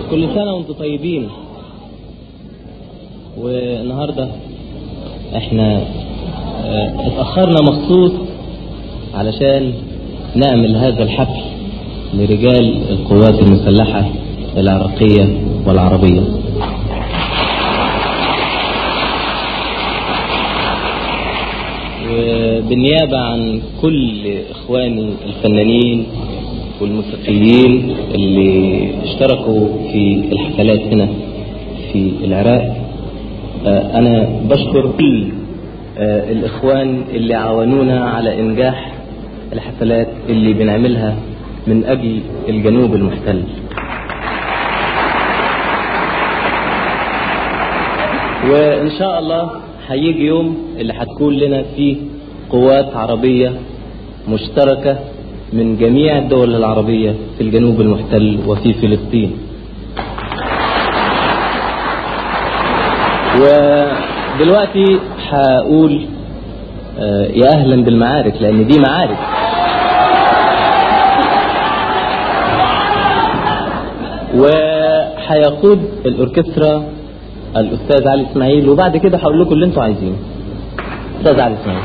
كل سنة وانتم طيبين والنهاردة احنا اه اتأخرنا مخصوص علشان نعمل هذا الحفل لرجال القوات المسلحة العراقية والعربية وبالنيابة عن كل إخواني الفنانين والموسيقيين اللي اشتركوا في الحفلات هنا في العراق أنا بشكر كل الإخوان اللي عاونونا على إنجاح الحفلات اللي بنعملها من أجل الجنوب المحتل وإن شاء الله هيجي يوم اللي هتكون لنا فيه قوات عربية مشتركة من جميع الدول العربية في الجنوب المحتل وفي فلسطين ودلوقتي هقول يا أهلا بالمعارك لأن دي معارك وهيقود الأوركسترا الأستاذ علي إسماعيل وبعد كده هقول لكم اللي أنتوا عايزينه أستاذ علي إسماعيل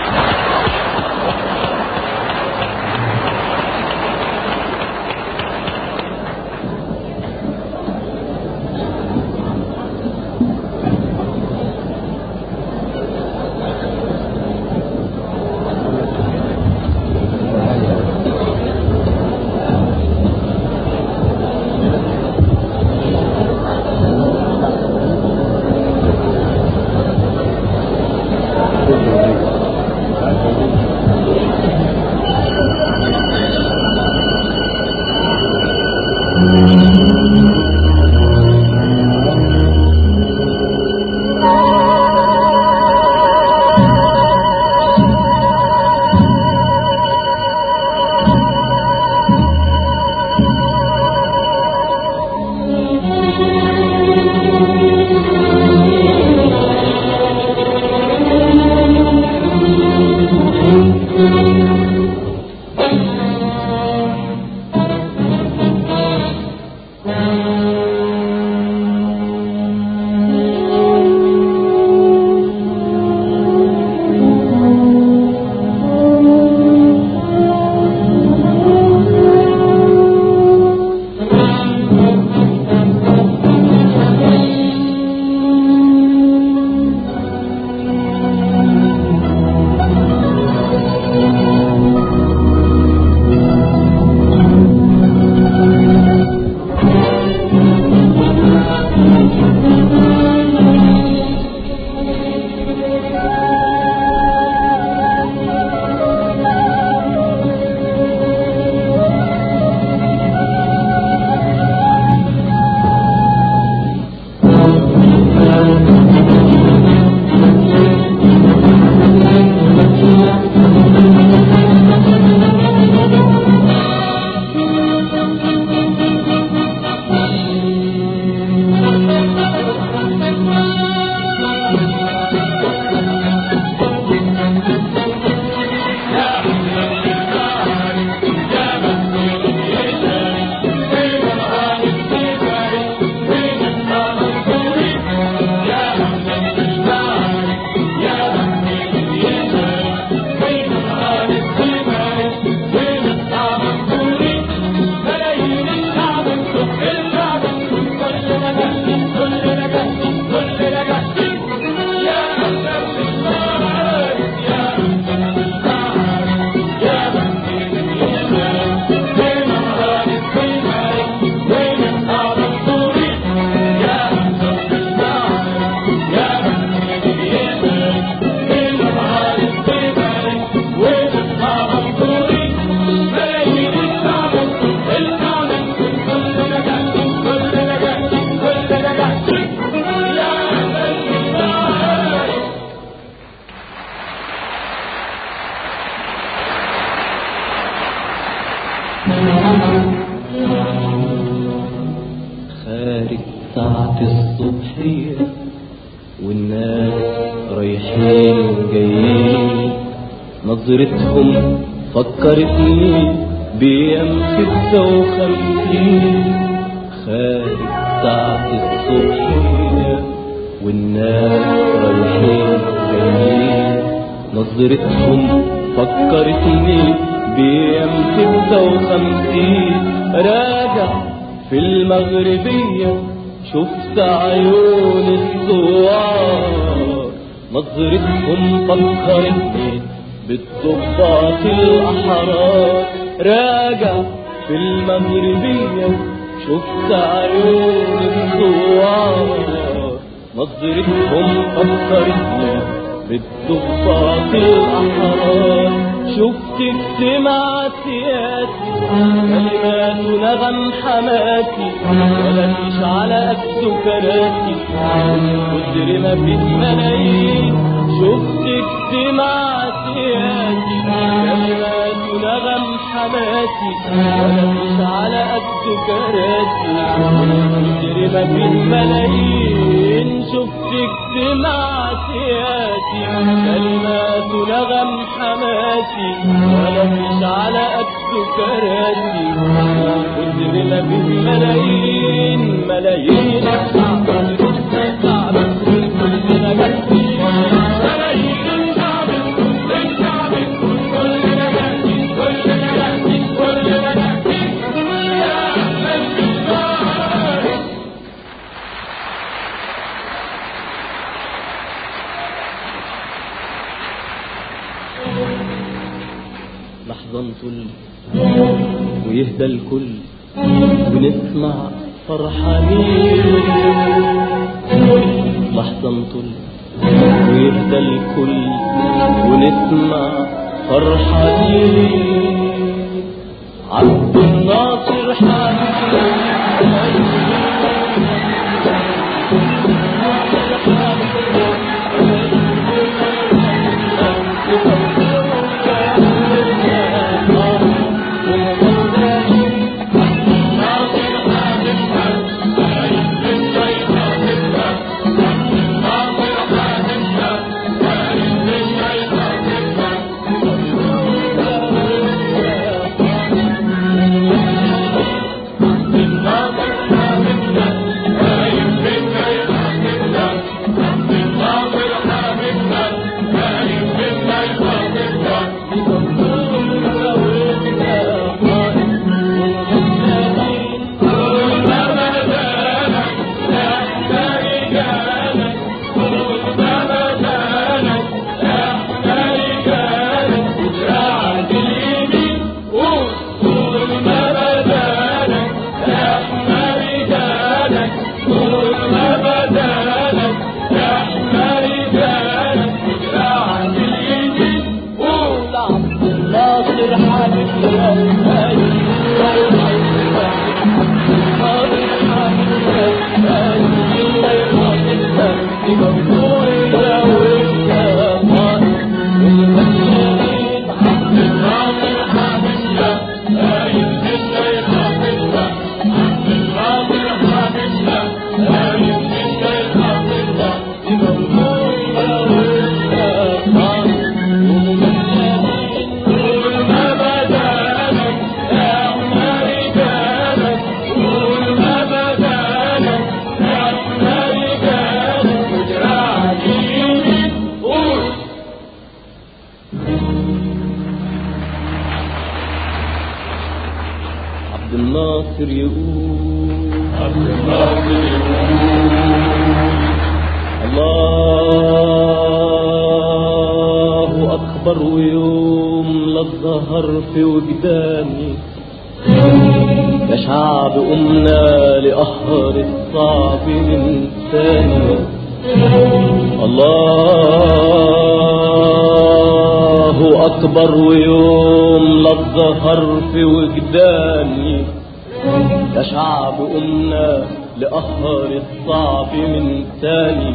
خارج ساعة الصبحية والناس رايحين جايين نظرتهم فكرتني بأيام ستة وخمسين خارج نظرتهم فكرتني بأيام ستة وخمسين راجع في المغربية شفت عيون الثوار نظرتهم فكرتني بالضباط الأحرار راجع في المغربية شفت عيون الثوار نظرتهم فكرتني بالضباط الأحرار شفت اجتماع سياسي كلمات ونغم حماسي ولا فيش على قد كراسي كتر ما فيه ملايين شفت اجتماع سياسي كلمات ونغم حماسي ولا فيش على قد كراسي كتر ما فيه ملايين شفت اجتماع سياسي كلمات ونغم حماسي ولا فيش على قد كراسي كتر ما فيه ملايين ملايين الشعب الشعب كلنا جالسين ملايين الشعب الشعب كلنا جالسين كلنا جالسين كلنا جالسين يا أهلا بالله لحظة نطل ويهدى الكل ونسمع فرحانين لحظة نطل ويهدى الكل ونسمع فرحانين عبد الناصر عبد الناصر يقول عبد الناصر يقول الله أكبر ويوم لا الظهر في وجداني يا شعب قمنا لقهر الصعب من ثاني الله أكبر ويوم لا الظهر في وجداني يا شعب قمنا لقهر الصعب من تاني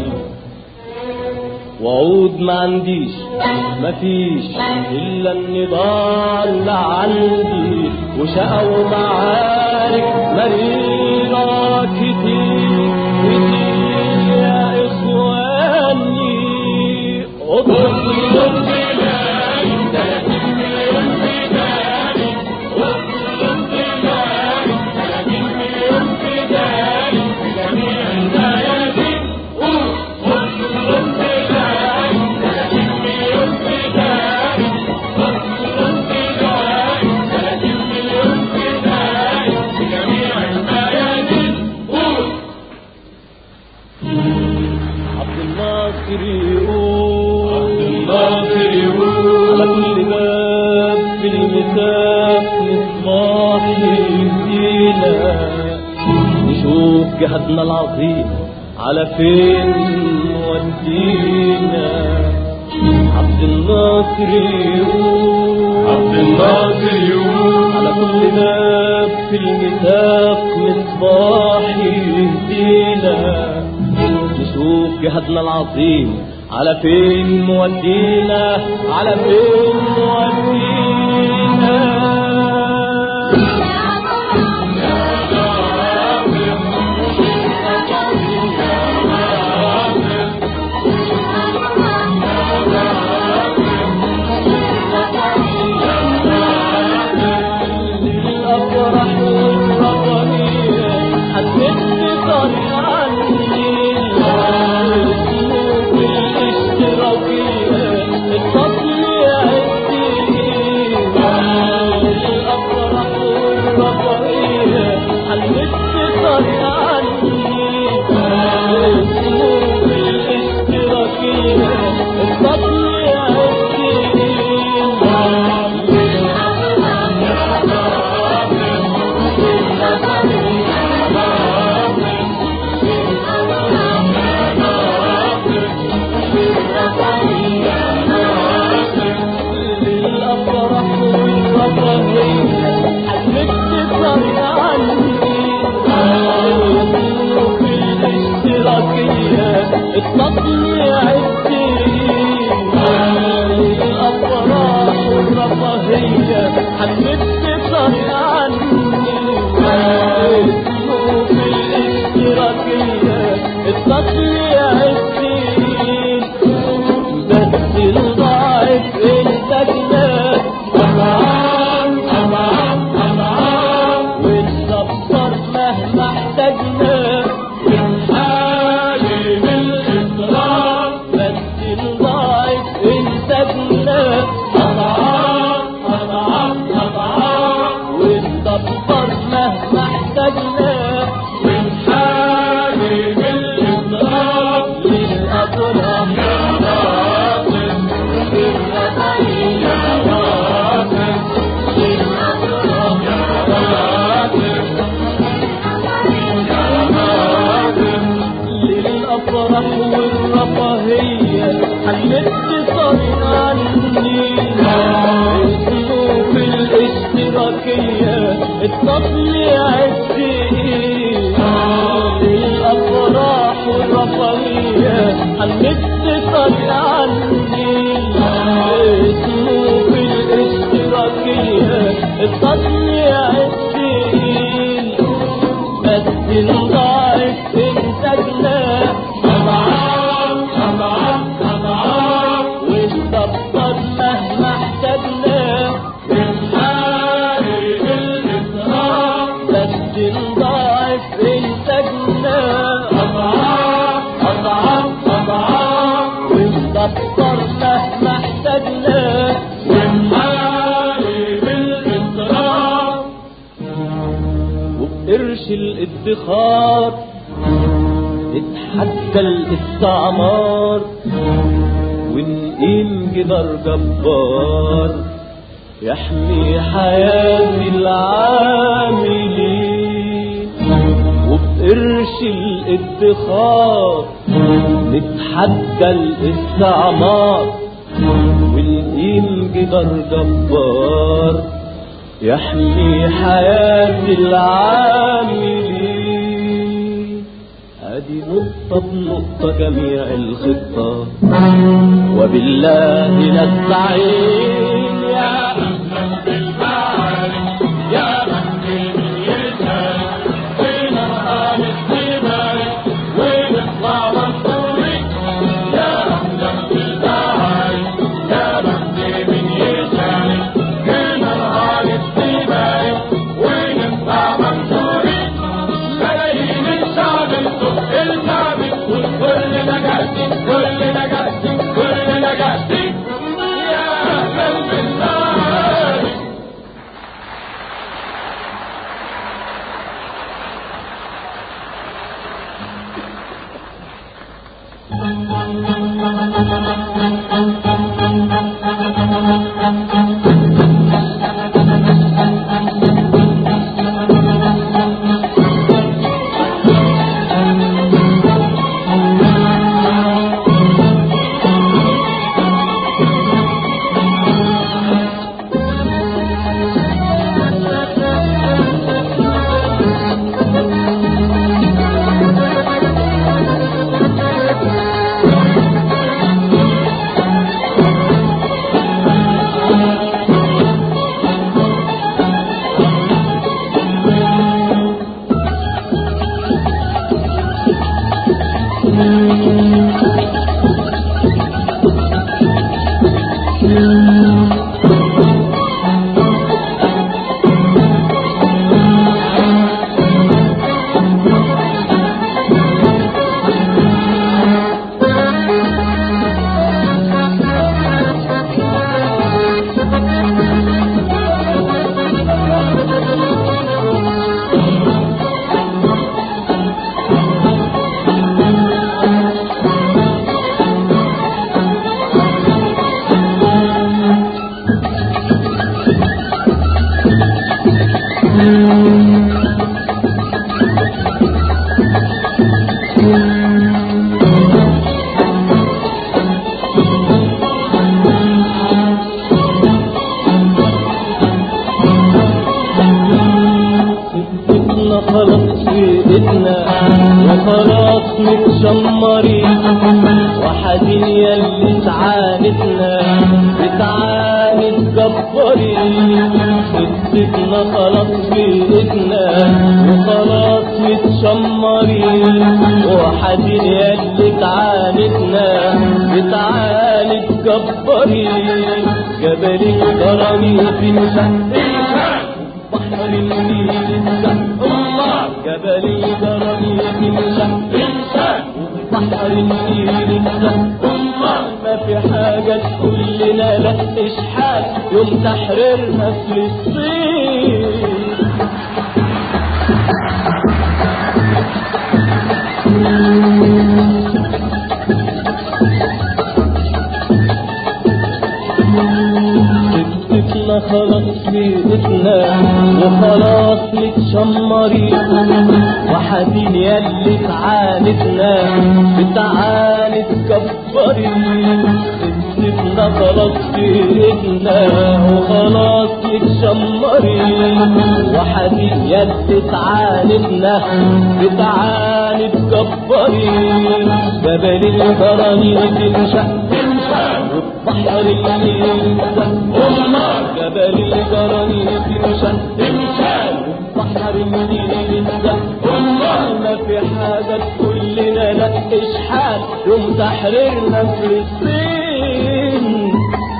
وعود ما عنديش مفيش إلا النضال اللي عندي وشقى ومعارك مريرة كتير كتير يا إخواني اطلب بلادي تلاتين مليون فداني اطلب بلادي تلاتين مليون فداني جميع الميادين اطلب بلادي تلاتين مليون فداني جهدنا العظيم على فين ودينا عبد الناصر يقول عبد الناصر يقول على كل باب في الميثاق مصباح يهدينا نشوف جهدنا العظيم على فين مودينا على فين مودينا الأفراح والرفاهية حددت طريق عني الذنوب الاشتراكية التصلية الدين الأفراح والرفاهية حددت طريق عني الذنوب الاشتراكية التصلية الدين للأفراح والرفاهية حلمت طريق عني الظروف الاشتراكية التصنيع الدين للأفراح والرفاهية حلمت طريق عني الظروف الاشتراكية التصنيع الدين بس الضعف انتجنا أمان أمان أمان ونصبر مهما احتجنا حالي بالإصرار بس الضعف انتجنا أضعاف أضعاف أضعاف ونصبر مهما احتجنا من حالي بالإصرار للأفراح يا ناصر والرفاهية يا ناصر للأفراح يا ناصر يا ناصر للأفراح والرفاهية حلت طريق عني الظروف الاشتراكية التصنيع الدين للأفراح والرفاهية حلت طريق عني الظروف الاشتراكية التصنيع الدين بس نضاعف انتجنا أضعاف أضعاف أضعاف ونصبر مهما احتجنا من حالي بالإصرار بس نضاعف انتجنا أضعاف أضعاف أضعاف ونصبر مهما احتجنا من حالي بالإصرار وبقرش الادخار نتحدى الاستعمار ونقيم جدار جبار يحمي حياة العاملين وبقرش الادخار نتحدى الاستعمار ونقيم جدار جبار يحمي حياة العاملين ادي نقطة بنقطة جميع الخطة وبالله نستعين يا أهلا بالمعارف يا من من يسأل وين أرقام السباق وين اطلع منصورك يا أهلا بالمعارف يا من من يسأل وين أرقام السباق وين اطلع منصورك ملايين الشعب الصبح الشعب والكل نجاتي كل نجاتي كل نجاتي يا أهلا بالمعارف سكتنا خلاص في ايدنا وخلاص متشمرين وحدين ياللي تعاندنا بتعاند جبارين سكتنا خلاص في ايدنا وخلاص متشمرين وحدين ياللي تعاندنا بتعاند جبارين جبل الجرانيط انشق بحر النيل انشق الله جبل الجرانيط انشق إنسان بحر النيل انشق الله ما في حاجة تقول لنا لا إشحال يوم تحريرنا فلسطين سكتنا خلاص في ايدنا وخلاص متشمرين وحدين ياللي تعاندنا بتعاند كبرين سكتنا خلاص في ايدنا وخلاص متشمرين وحدين ياللي تعاندنا بتعاند كبرين جبل الجرانيط انشق إنسان بحر النيل الله جبل الجرانيط انشق إنسان بحر النيل الله ما في حاجة تقول لنا لا إشحال يوم تحريرنا فلسطين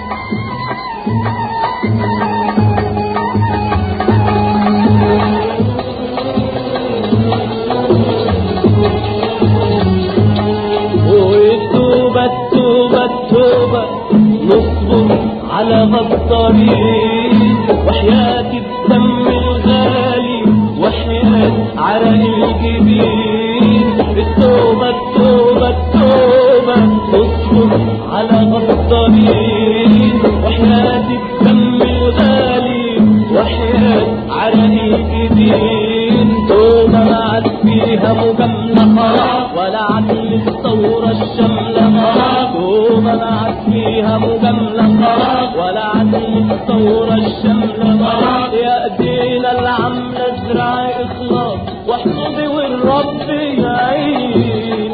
والتوبة التوبة التوبة نصبر على غدارين وحياة الدم الغالي وحياة عرق الجبين التوبة التوبة التوبة نصبر على غدارين وحياة الدم الغالي وحياة عرق الجبين توبة ما عاد فيها مجاملة خلاص ولا عدل الثورة الشاملة خلاص توبة ما عاد فيها مجاملة خلاص ولا عدل الثورة الشاملة خلاص يا ايدينا العاملة ازرعي اخلاص واحفظي والرب يعين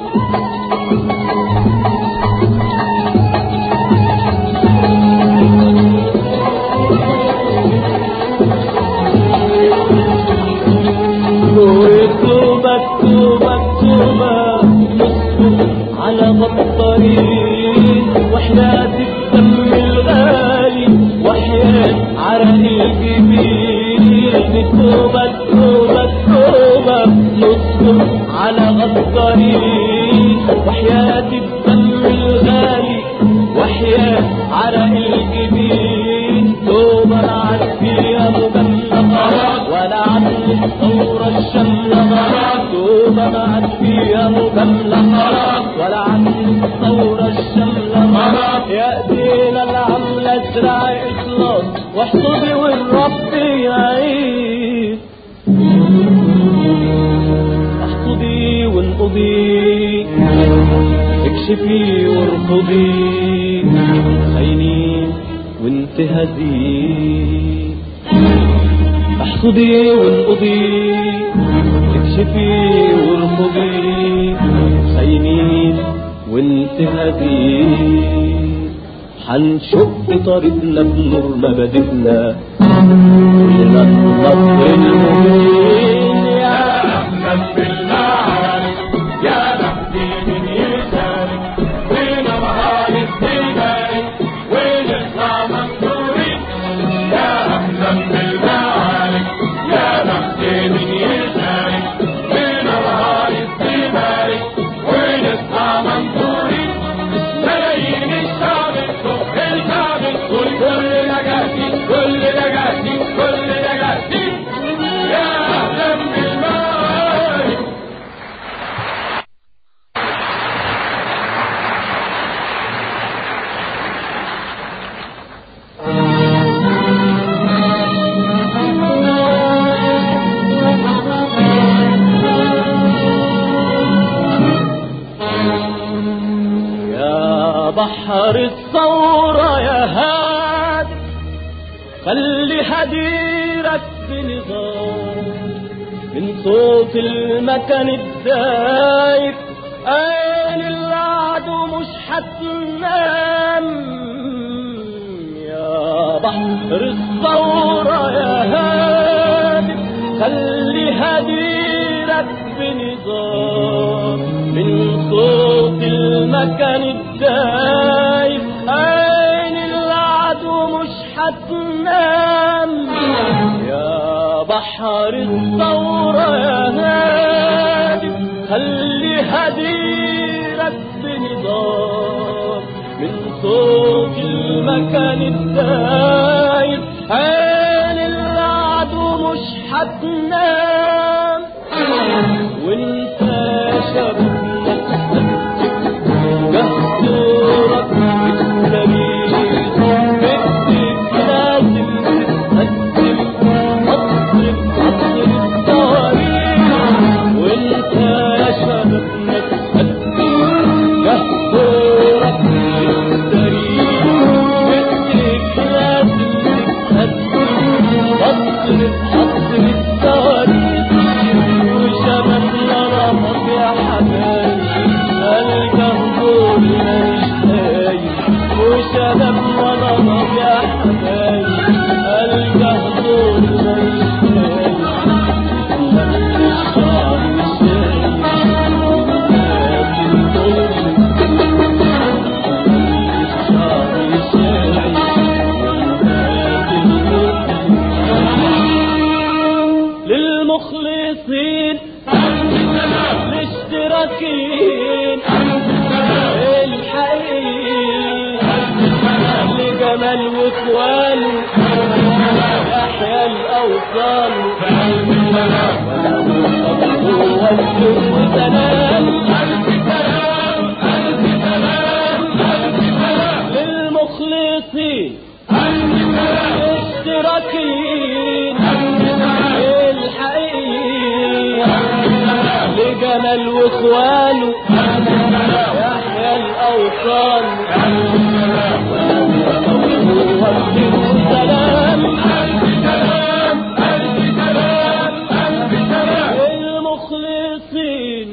والتوبة التوبة التوبة نصبر على غطارين وحياة الدم الغالي وحياة عرق الجبين التوبة التوبة التوبة نصبر على غطارين وحياة الدم الغالي وحياة عرق الجبين توبة عاد فيها مجاملة خلاص ولا عدل الثورة الشاملة خلاص توبة ما عاد فيها مجاملة خلاص ولا عدل الثورة الشاملة خلاص يا ايدينا العاملة ازرعي اخلاص واحصدي والرب يعين احصدي وانقضي اكشفي وارفضي خاينين وانتهزي احصدي وانقضي اكشفي وارفضي خاينين وانتهزي حنشق طريقنا بنور مبادئنا كلنا النصر المبين يا أهلا بالمعارك يا مهدي من بحر الثورة يا هادي خلي هديرك بنظام من صوت المكان الدايب قال العدو مش هتنام يا بحر الثورة يا هادي خلي هديرك بنظام من صوت المكان الدايب قال العدو مش هتنام يا بحر الثورة يا هادي خلي هديرك بنظام من صوت المكان الدايب قال العدو مش هتنام وانت شبابنا جهدورك السبيل بدك لازم تتقدم اطلب اطلب الطريق وانت يا شبابنا تقدم جهدورك السبيل بدك لازم تتقدم اطلب اطلب الطريق وشبابنا رمض يا حبايبي الجهدور مش خايف وشبابنا رمض يا حبايبي الجهدور مش خايف الشعب شايف لكن كل الشعب شايف للمخلصين الاشتراكيين الحقيقيين لجمال واخوانه يحيى الاوطان هو السر وسلام للمخلصين الاشتراكيين الحقيقيين لجمال واخوانه يحيى الاوطان هو الدين والسلام المخلصين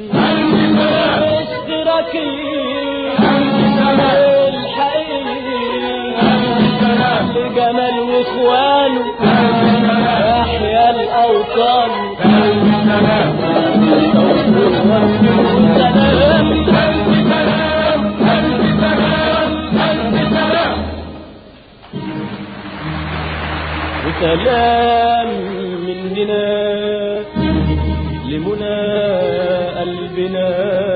الاشتراكيين الحقيقيين لجمال واخوانه يحيى الاوطان وسلام مننا لمنى قلبنا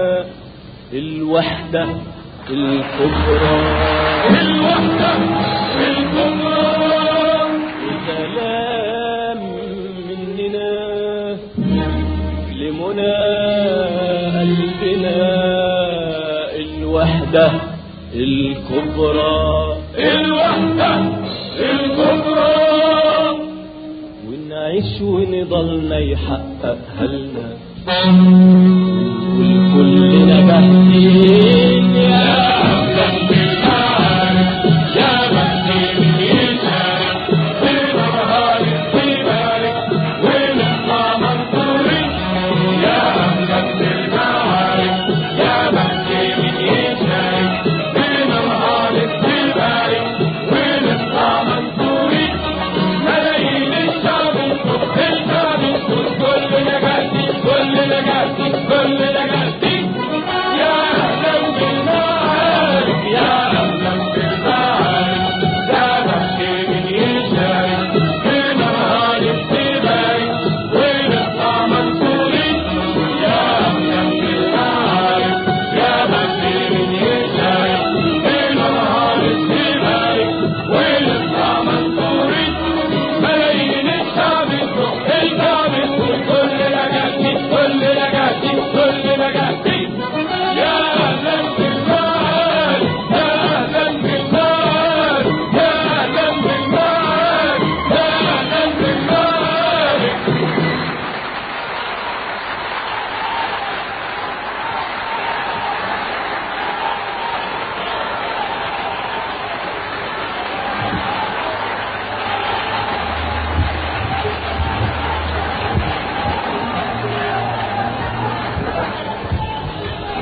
الوحدة الكبرى الوحدة الكبرى وسلام مننا لمنى قلبنا الوحدة الكبرى الوحدة الكبرى ونعيش ونضلنا يحققها لنا والكلنا جاهزين يا كل لجاتي كل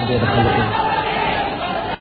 العربية دخلت ايه